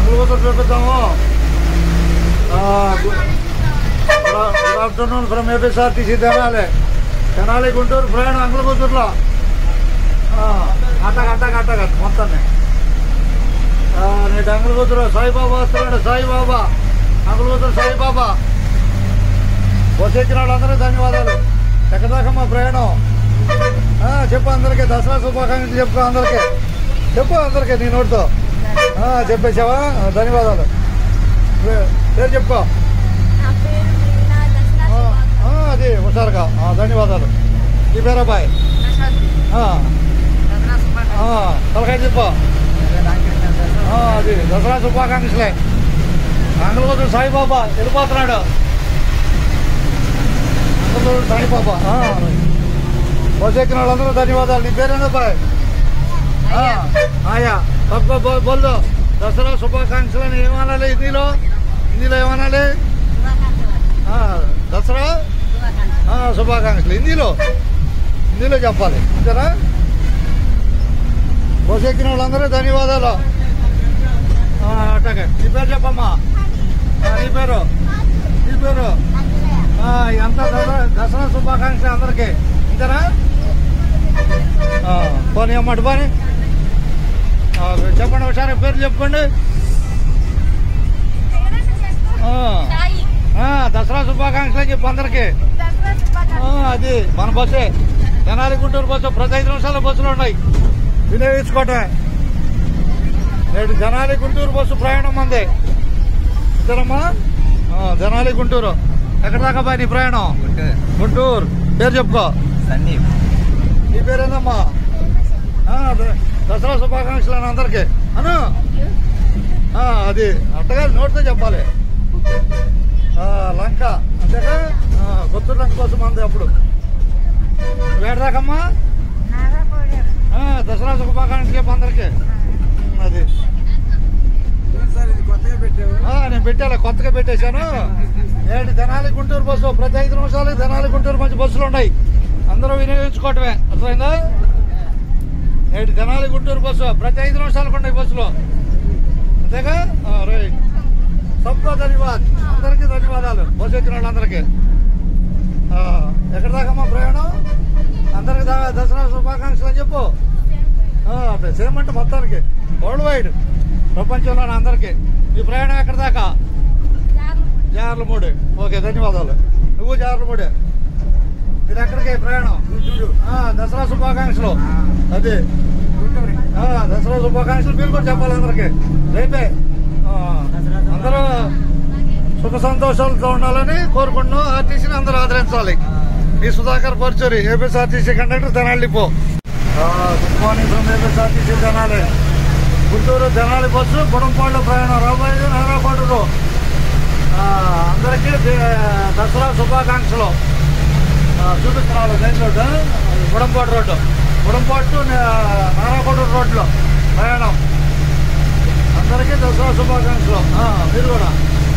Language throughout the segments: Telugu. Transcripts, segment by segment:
మంగళసూత్రం చూపిద్దాము good afternoon from APSRTC Tenali Tenali Guntur ప్రయాణం అంగుళకూతురులో అట్టగ అట్టగ అట్టగ మొత్తాన్ని ఆ, నేటి అంగుళకూతురు సాయిబాబా వస్తున్నాడు సాయిబాబా అంగుళకూతురు సాయిబాబా బస్సు ఎక్కిన వాళ్ళందరికీ ధన్యవాదాలు ఎక్కడి దాకా మా ప్రయాణం ఆ, చెప్పు అందరికీ దసరా శుభాకాంక్షలు చెప్పు అందరికీ చెప్పు అందరికీ నీ నోటితో ఆ, చెప్పేసావా ఆ, ధన్యవాదాలు పే- పేరు చెప్పుకో నా పేరు మీనా దసరా ఆ, ఆ, అది హుషారుగా ఆ, ధన్యవాదాలు ఈ పేరు అబ్బాయి ఆ, ఆ, తలకాయ చెప్పు ఆ, అది దసరా శుభాకాంక్షలే మంగళవద్దు సాయిబాబా వెళ్ళిపోతున్నాడు మంగళవద్దు సాయిబాబా ఆ, బస్సు ఎక్కిన వాళ్ళందరూ ధన్యవాదాలు నీ పేరేందా బాయ్ ఆయా తక్కువ బో- బోల్దు దసరా శుభాకాంక్షలు అని ఏమనాలి హిందీలో హిందీలో ఏమనాలి ఆ, దసరా ఆ, శుభాకాంక్షలు హిందీలో హిందీలో చెప్పాలి అంతేనా బస్సు ఎక్కిన వాళ్ళందరూ ధన్యవాదాలు ఆ, అట్లాగే నీ పేరు చెప్పమ్మా ఆ, నీ పేరు నీ పేరు ఆ, ఎంత దసరా దసరా శుభాకాంక్షలు అందరికీ అంతేనా ఆ, పోనీ అమ్మటి పోనీ ఆ, చెప్పండి ఒకసారి పేరు చెప్పుకోండి ఆ, సాయి ఆ, దసరా శుభాకాంక్షలు అని చెప్పు అందరికీ దసరా ఆ, శుభాకాంక్షలు అది మన బస్సే తెనాలి గుంటూరు బస్సు ప్రతి ఐదు నిమిషాల బస్సులు ఉన్నాయి వినియోగించుకోవటమే నేడు జనాలి గుంటూరు బస్సు ప్రయాణం మంది ఇద్దరమ్మా ఆ, జనాలి గుంటూరు ఎక్కడ దాకా బాయ్ నీ ప్రయాణం గుంటూరు పేరు చెప్పుకో సందీప్ నీ పేరేందమ్మా ఆ, ద- దసరా శుభాకాంక్షలు అని అందరికి అను ఆ, అది అట్టగా నోటితో చెప్పాలి ఆ, లంక అంతేగా ఆ, కొత్త లంక కోసం అంది అప్పుడు వేడదాకమ్మా నాగపూడెం ఆ, దసరా శుభాకాంక్షలు చెప్పు అందరికి ఉమ్, అది సార్ ఇది కొత్తగా పెట్టావు ఆ, నేను పెట్టాలి కొత్తగా పెట్టేశాను ఏడు తెనాలి గుంటూరు బస్సు ప్రతి ఐదు నిమిషాలు తెనాలి గుంటూరు మంచి బస్సులు ఉన్నాయి అందరూ వినియోగించుకోవటమే అర్థమైందా ఏడు తెనాలి గుంటూరు బస్సు ప్రతి ఐదు నిమిషాలకు ఉన్నాయి బస్సులో అంతేగా ఆ, రైట్ సబ్కా ధన్యవాద్ అందరికీ ధన్యవాదాలు బస్సు ఎక్కిన వాళ్ళందరికీ ఆ, ఎక్కడ దాకా మా ప్రయాణం అందరికి దా- దసరా శుభాకాంక్షలు అని చెప్పు ఆ, అదే సేమ్ అంటే మొత్తానికి వరల్డ్ వైడ్ ప్రపంచంలోని అందరికీ మీ ప్రయాణం ఎక్కడ దాకా జార్లమూడి ఓకే ధన్యవాదాలు నువ్వు జార్లమూడి మీరు ఎక్కడికి ప్రయాణం ఆ, దసరా శుభాకాంక్షలు అది ఆ, దసరా శుభాకాంక్షలు మీరు కూడా చెప్పాలి అందరికి రేపే ఆ, అందరూ సుఖ సంతోషాలతో ఉండాలని కోరుకుంటున్నాం ఆర్టీసీని అందరూ ఆదరించాలి ఈ సుధాకర్ పరుచూరి ఏపీఎస్ఆర్టీసీ కండక్టర్ తెనాలిపో good morning from APSRTC Tenali Guntur Tenali bus గుడంపాళ్ళు ప్రయాణం రాబోయేది నారాకోటలో అందరికీ దే- దసరా శుభాకాంక్షలు ఆ, చూపిస్తున్నాను మెయిన్ రోడ్డు గుడంపాటు రోడ్డు గుడంపాటు టు నా- నారాకోట రోడ్లో ప్రయాణం అందరికీ దసరా శుభాకాంక్షలు ఆ, మీరు కూడా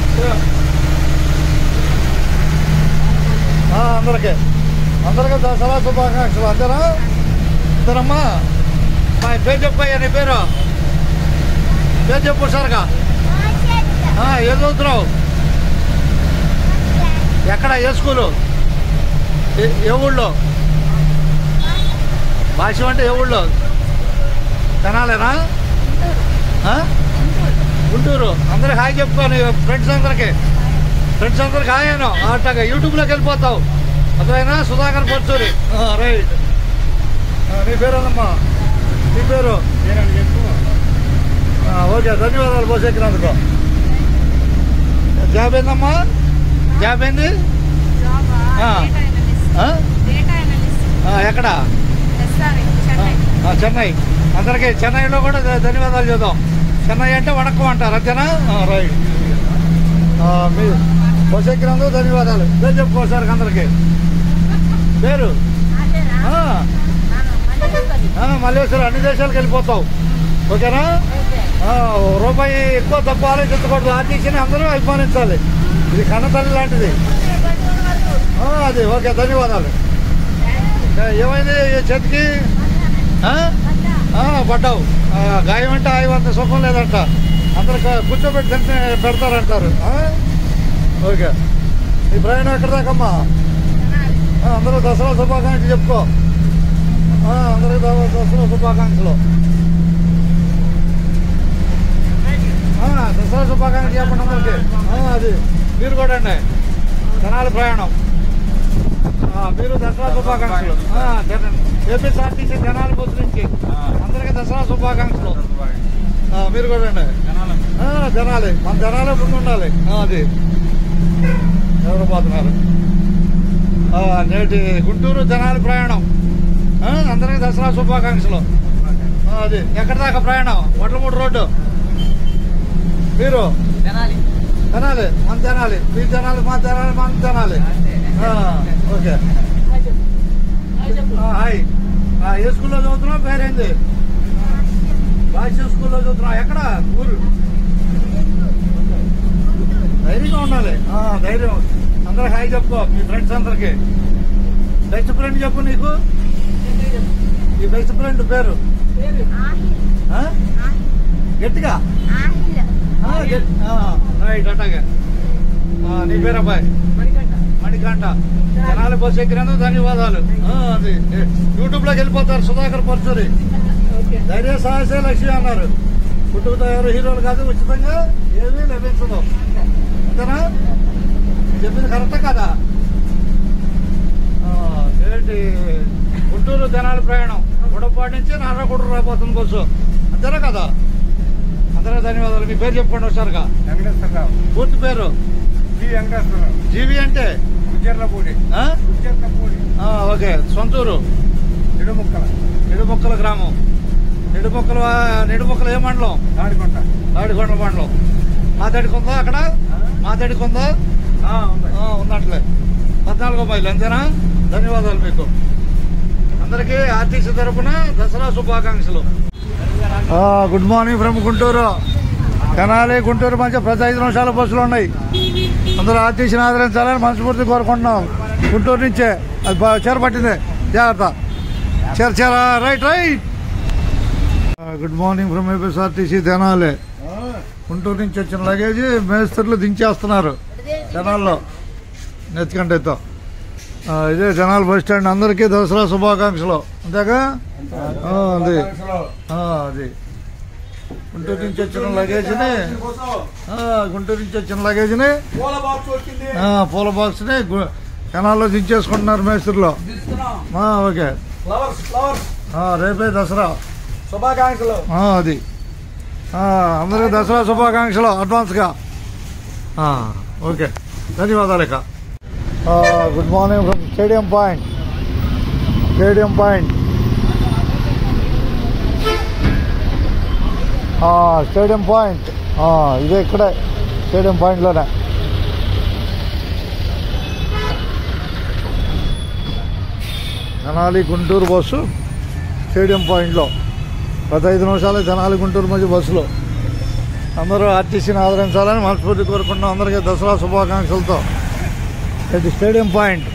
ఆ, అందరికీ అందరికీ దసరా శుభాకాంక్షలు అంతేనా అంతేనమ్మా మా పేరు చెప్పయ్యా నీ పేరు పేరు చెప్పు సార్గా ఏం చదువుతున్నావు ఎక్కడ ఏ స్కూలు ఏ- ఏ ఊళ్ళో భాష అంటే ఏ ఊళ్ళో తెనాలేనా ఆ? గుంటూరు అందరికి హాయ్ చెప్పుకోని ఫ్రెండ్స్ అందరికి ఫ్రెండ్స్ అందరికి హాయ్ అను అట్లాగా యూట్యూబ్లోకి వెళ్ళిపోతావు అదైనా సుధాకర్ పర్చూరి రైట్ నీ పేరు అమ్మా నీ పేరు ఆ, ఓకే ధన్యవాదాలు బస్ ఎక్కినందుకు జాబ్ ఏందమ్మా జాబ్ ఏంది జాబా ఆ. డేటా అనలిస్ట్ ఆ? డేటా అనలిస్ట్ ఆ, ఎక్కడ ఎస్ఆర్ చెన్నై ఆ, చెన్నై అందరికీ చెన్నైలో కూడా ధ- ధన్యవాదాలు చేద్దాం చెన్నై అంటే వణక్కం అంటారు అంతేనా ఆ, రైట్ ఆ, మీ బస్ ఎక్కినందుకు ధన్యవాదాలు పేరు చెప్పుకోసారి అందరికి పేరు అదేనా ఆ, మళ్ళీ ఆ, మల్లేశ్వరం అన్ని దేశాలకు వెళ్ళిపోతావు ఓకేనా ఆ, ఓ రూపాయి ఎక్కువ తక్కువ ఆలోచించకూడదు ఆర్టీసీని అందరూ అభిమానించాలి ఇది కన్నతల్లి లాంటిది ఆ, అది ఓకే ధన్యవాదాలు ఏ, ఏమైంది ఈ చేతికి ఆ? ఆ, పడ్డావు ఆ, గాయం అంటే ఆయువు అంత సుఖం లేదంట అందరు క- కూర్చోబెట్టి తింటే పెడతారంటారు ఆ? ఓకే ఈ ప్రయాణం ఎక్కడ దాకమ్మా ఆ, అందరూ దసరా శుభాకాంక్షలు చెప్పుకో ఆ, అందరికీ ద- దసరా శుభాకాంక్షలు ఆ, దసరా శుభాకాంక్షలు చెప్పండి అందరికి ఆ, అది మీరు కూడా అండి జనాల ప్రయాణం ఆ, మీరు దసరా శుభాకాంక్షలు ఆ, జన- ఏపీఎస్ఆర్టీసీ జనాల బస్సు నుంచి అందరికీ దసరా శుభాకాంక్షలు ఆ, మీరు కూడా అండి ఆ, జనాలే మన జనాలే ముందు ఉండాలి ఆ, అది ఎవరు పోతున్నారు ఆ, నేటి గుంటూరు జనాల ప్రయాణం ఆ, అందరికీ దసరా శుభాకాంక్షలు ఆ, అది ఎక్కడి దాకా ప్రయాణం వడ్లమూడు రోడ్డు మీరు తినాలి మన తినాలి మీ తినాలి మా తినాలి మన తినాలి ఆ, ఓకే ఆ, హాయ్ ఆ, ఏ స్కూల్లో చదువుతున్నావు పేరేంది భాష స్కూల్లో చదువుతున్నావు ఎక్కడ ఊరు ధైర్యంగా ఉండాలి ఆ, ధైర్యం అందరికి హాయ్ చెప్పుకో మీ ఫ్రెండ్స్ అందరికి బెస్ట్ ఫ్రెండ్ చెప్పు నీకు ఈ బెస్ట్ ఫ్రెండ్ పేరు ఆ? గట్టిగా ఆ, గట్- ఆ, రైట్ అట్లాగే ఆ, నీ పేరు అబ్బాయి మణికంఠ జనాల బస్సు ఎక్కినందుకు ధన్యవాదాలు ఆ, అది యూట్యూబ్ లోకి వెళ్ళిపోతారు సుధాకర్ పరచూరి ధైర్య సాహసే లక్ష్మి అన్నారు పుట్టుకతో ఎవరు హీరోలు కాదు ఉచితంగా ఏమీ లభించదు అంతేనా చెప్పింది కరెక్టా కదా ఆ, ఏంటి గుంటూరు జనాల ప్రయాణం గుడపాటి నుంచి నారాకుడు రాబోతుంది బస్సు అంతేనా కదా అందరూ ధన్యవాదాలు మీ పేరు చెప్పుకోండి ఒకసారిగా వెంకటేశ్వరరావు పూర్తి పేరు జి వెంకటేశ్వరరావు జీవి అంటే ఉజ్జర్లపూడి ఆ? ఉజ్జర్లపూడి ఆ, ఓకే సొంతూరు నిడుముక్కల నిడుముక్కల గ్రామం నిడుముక్కల నిడుముక్కల ఏ మండలం తాడికొండ తాడికొండ మండలం మాతడికి ఉందా అక్కడ మాతడికి ఉందా ఆ, ఉంది. ఆ, ఉన్నట్లే పద్నాలుగో మైలు అంతేనా ధన్యవాదాలు మీకు అందరికీ ఆర్టీసీ తరపున దసరా శుభాకాంక్షలు good morning from Guntur Tenali Guntur మధ్య ప్రతి ఐదు నిమిషాల బస్సులు ఉన్నాయి అందరూ ఆర్టీసీని ఆదరించాలని మనస్ఫూర్తి కోరుకుంటున్నాం గుంటూరు నుంచే అది బాగా చేరపట్టింది జాగ్రత్త చేర చేర right right good morning from APSRTC Tenali Guntur నుంచి వచ్చిన లగేజ్ మేస్త్రులు దించేస్తున్నారు జనాల్లో నెత్తికంటేతో ఆ, ఇదే జనాల బస్ స్టాండ్ అందరికీ దసరా శుభాకాంక్షలు అంతేగా ఆ, అది ఆ, అది గుంటూరు నుంచి వచ్చిన లగేజ్ని ఆ, గుంటూరు నుంచి వచ్చిన లగేజ్ని పూల బాక్స్ వచ్చింది ఆ, పూల బాక్స్ని గు- కెనాల్లో దించేసుకుంటున్నారు మేస్త్రులు ఆ, ఓకే ఫ్లవర్స్ ఫ్లవర్స్ ఆ, రేపే దసరా శుభాకాంక్షలు ఆ, అది ఆ, అందరికీ దసరా శుభాకాంక్షలు అడ్వాన్స్గా ఆ, ఓకే ధన్యవాదాలు ఇక ఆ, good morning from stadium point stadium point ఆ, స్టేడియం పాయింట్ ఆ, ఇదే ఇక్కడే స్టేడియం పాయింట్లోనే తెనాలి గుంటూరు బస్సు స్టేడియం పాయింట్లో గత ఐదు నిమిషాలు తెనాలి గుంటూరు మధ్య బస్సులో అందరూ ఆర్టీసీని ఆదరించాలని మనస్ఫూర్తి కోరుకుంటున్నాం అందరికీ దసరా శుభాకాంక్షలతో ఇది stadium point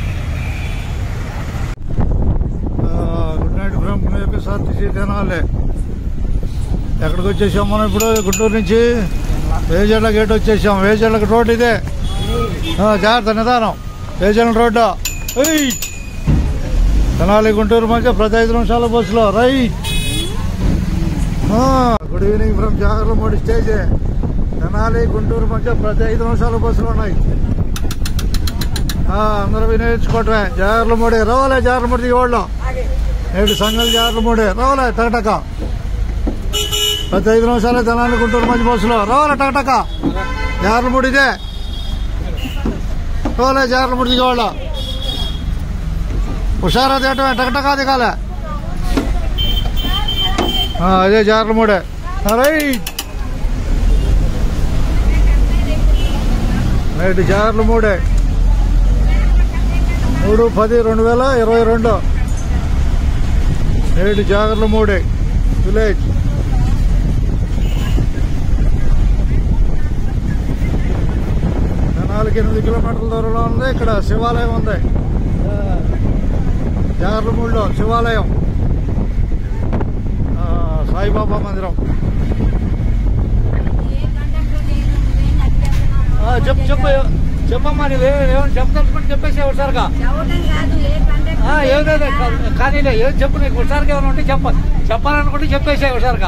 good night from APSRTC Tenali ఎక్కడికి వచ్చేసాం మనం ఇప్పుడు గుంటూరు నుంచి వేజెడ్ల గేట్ వచ్చేసాం వేజెడ్లకు రోడ్ ఇదే ఆ, జాగ్రత్త నిదానం వేజెడ్ల రోడ్డు ఏయ్! తెనాలి గుంటూరు మధ్య ప్రతి ఐదు నిమిషాల బస్సులో right good evening from Jagarlamudi stage Tenali Guntur మధ్య ప్రతి ఐదు నిమిషాల బస్సులు ఉన్నాయి ఆ, అందరూ వినియోగించుకోవటమే జాగర్లమూడి రావాలే జాగర్లమూడి దిగవాళ్ళు నేడు సంఘాలు జాగర్లమూడి రావాలే టకటక ప్రతి ఐదు నిమిషాలు తెనాలి గుంటూరు మధ్య బస్సులో రావాలే టకటక జాగర్లమూడి ఇదే రావాలే జాగర్లమూడి దిగవాళ్ళు హుషారా తీయటమే టకటకా దిగాలే ఆ, అదే జార్లమూడే రైట్ నేటి జార్లమూడే మూడు పది రెండు వేల ఇరవై రెండు నేటి జాగర్లమూడే విలేజ్ నాలుగు ఎనిమిది కిలోమీటర్ల దూరంలో ఉంది ఇక్కడ శివాలయం ఉంది జాగర్లమూడిలో శివాలయం ఆ, సాయిబాబా మందిరం చెప్పు చెప్పు చెప్పమ్మా నువ్వు ఏమైనా చెప్తాను చెప్పేసి ఒకసారిగా చదవటం కాదు ఏ కండక్టర్ ఆ, ఏదేదో కా- కానీలే ఏం చెప్పు నీకు ఒకసారిగా ఏమైనా ఉంటే చెప్ప చెప్పాలనుకుంటే చెప్పేసే ఒకసారిగా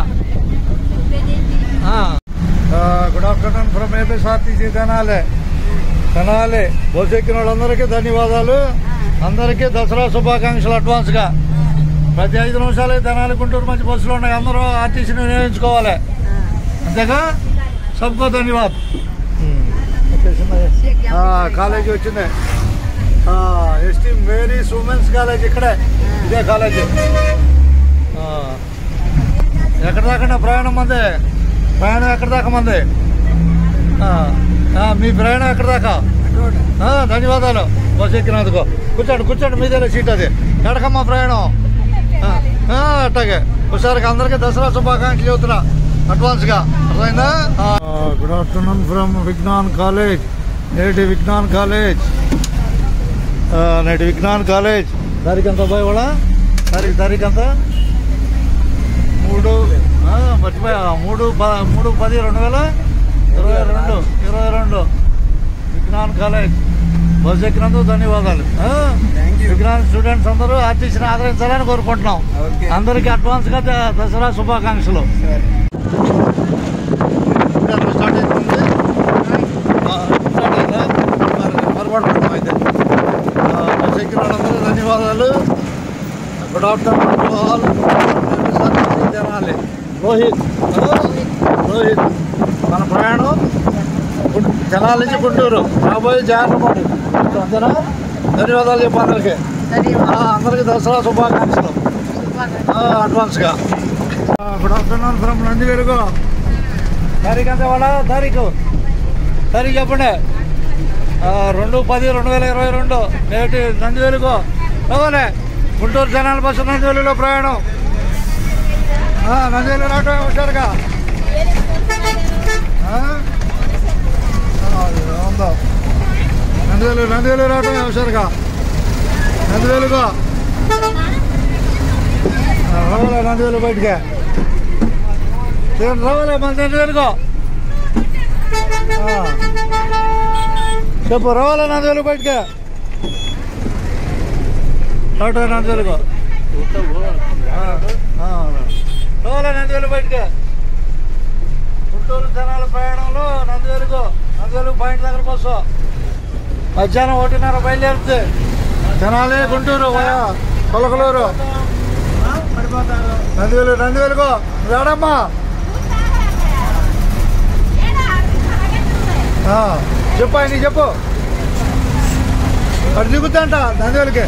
good afternoon from APSRTC Tenali Tenali bus ఎక్కిన వాళ్ళందరికీ ధన్యవాదాలు అందరికీ దసరా శుభాకాంక్షలు అడ్వాన్స్గా ప్రతి ఐదు నిమిషాలు తెనాలి గుంటూరు మంచి బస్సులు ఉన్నాయి అందరూ ఆర్టీసీని వినియోగించుకోవాలి అంతేగా సబ్కో ధన్యవాద్ కాలేజీ వచ్చింది ఎస్టీ మేరీస్ ఉమెన్స్ కాలేజ్ ఇక్కడే ఇదే కాలేజీ ఆ, ఎక్కడ దాకా ప్రయాణం మంది ప్రయాణం ఎక్కడ దాకా మంది ఆ, ఆ, మీ ప్రయాణం ఎక్కడ దాకా ఆ, ధన్యవాదాలు బస్ ఎక్కినందుకు కూర్చోండి కూర్చోండి మీదే సీట్ అది ఎడకమ్మా ప్రయాణం ఆ, ఆ, అట్టాగే ఒకసారికి అందరికీ దసరా శుభాకాంక్షలు చెబుతున్నా అడ్వాన్స్గా అర్థమైందా good afternoon from Vignan college నేటి విజ్ఞాన్ కాలేజ్ ఆ, నేటి విజ్ఞాన్ కాలేజ్ తారీఖు ఎంత అబ్బాయి కూడా తారీఖు తారీఖు ఎంత మూడు ఆ, మర్చిపోయా మూడు ప- మూడు పది రెండు వేల ఇరవై రెండు ఇరవై రెండు విజ్ఞాన్ కాలేజ్ బస్ ఎక్కినందుకు ధన్యవాదాలు ఆ, విజ్ఞాన్ స్టూడెంట్స్ అందరూ ఆర్టీసీని ఆదరించాలని కోరుకుంటున్నాం ఓకే. అందరికీ అడ్వాన్స్గా ద- దసరా శుభాకాంక్షలు స్టార్ట్ అవుతుంది స్టార్ట్ అయిందా మరి పొరపాటు పడతాం అయితే ఆ, బస్ ఎక్కిన వాళ్ళందరూ ధన్యవాదాలు గుడ్ ఆఫ్టర్నూన్ టు ఆల్ జనాలి రోహిత్ రోహిత్ మన ప్రయాణం గుం- జనాల నుంచి గుంటూరు రాబోయే జాగ్రత్త అంతేనా ధన్యవాదాలు చెప్పు అందరికి ఆ, అందరికి దసరా శుభాకాంక్షలు ఆ, అడ్వాన్స్గా గుడ్ ఆఫ్టర్నూన్ ఫ్రమ్ నంది వెలుగు తారీఖు అంతే వాళ్ళ తారీఖు తారీఖు చెప్పండి ఆ, రెండు పది రెండు వేల ఇరవై రెండు నేటి నంది వెలుగు రావాలి గుంటూరు జనాల బస్సు నంది వెలుగులో ప్రయాణం ఆ, నంది వెలుగు రావటం హుషారుగా ఆ? ఆ, ఉందో నంది వెలుగు నంది వెలుగు రావటం హుషారుగా నంది వెలుగు ఆ, రావాలి నంది వెలుగు బయటికి నేను రావాలి మన నంది వెలుగు ఆ. చెప్పు రావాలా నంది వెలుగు బయటికి రావటం నంది వెలుగు రావాలా నంది వెలుగు బయటికి గుంటూరు జనాల ప్రయాణంలో నంది వెలుగు నంది వెలుగు పాయింట్ దగ్గర బస్సు మధ్యాహ్నం ఒకటిన్నర బయలుదేరుతుంది తెనాలి గుంటూరు వయా కొలకలూరు నంది వెలుగు నంది వెలుగు రాడమ్మా ఆ, చెప్పు ఆయన చెప్పు అటు దిగుతుంట నందివేలుకి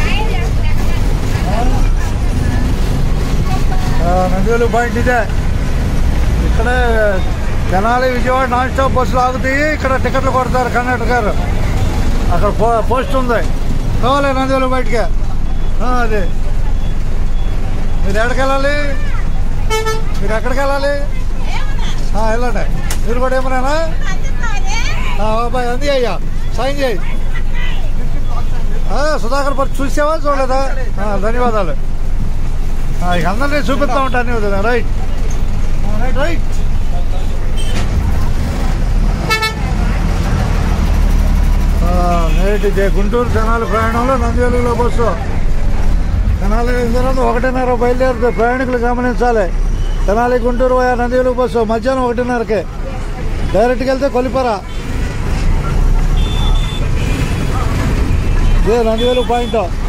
నందివేలు పాయింట్ ఇదే ఇక్కడే తెనాలి విజయవాడ నాన్ స్టాప్ బస్సులు ఆగుతాయి ఇక్కడ టికెట్లు కొడతారు కండక్టర్ గారు అక్కడ పో పోస్ట్ ఉంది కావాలి నందివేలు బయటికి ఆ, అదే మీరు ఎక్కడికి వెళ్ళాలి మీరు ఎక్కడికి వెళ్ళాలి ఆ, వెళ్ళండి మీరు కూడా ఏమన్నా అబ్బాయి అంది అయ్యా సైన్ చేయి ఆ, సుధాకర్ పరి చూసావా చూడలేదా ఆ, ధన్యవాదాలు ఆ, ఇక అందరినీ చూపిస్తా ఉంటాను నీవు కదా రైట్ ఆ, రైట్ రైట్ ఆ, నేటి జే- గుంటూరు తెనాలి ప్రయాణంలో నందివేలుగులో బస్సు తెనాలి ఇందులో ఒకటిన్నర బయలుదేరుతుంది ప్రయాణికులు గమనించాలి తెనాలి గుంటూరు పోయా నందివేలుగు బస్సు మధ్యాహ్నం ఒకటిన్నరకే డైరెక్ట్కి వెళ్తే కొలిపర ఇదే నందివేలు పాయింట్